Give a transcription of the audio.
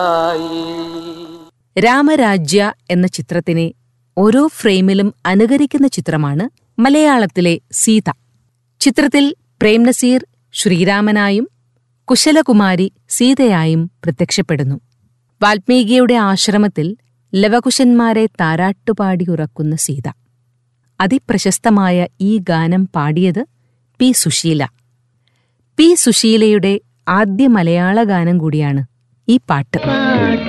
രാമരാജ്യ എന്ന ചിത്രത്തിനെ ഓരോ ഫ്രെയിമിലും അനുകരിക്കുന്ന ചിത്രമാണ് മലയാളത്തിലെ സീത ചിത്രത്തിൽ പ്രേം നസീർ ശ്രീരാമനായും കുശലകുമാരി സീതയായും പ്രത്യക്ഷപ്പെടുന്നു വാൽമീകിയുടെ ആശ്രമത്തിൽ ലവകുശന്മാരെ താരാട്ടുപാടി ഉറക്കുന്ന സീത അതിപ്രശസ്തമായ ഈ ഗാനം പാടിയത് പി സുശീല പി സുശീലയുടെ ആദ്യ മലയാള ഗാനം കൂടിയാണ് ഈ പാട്ട്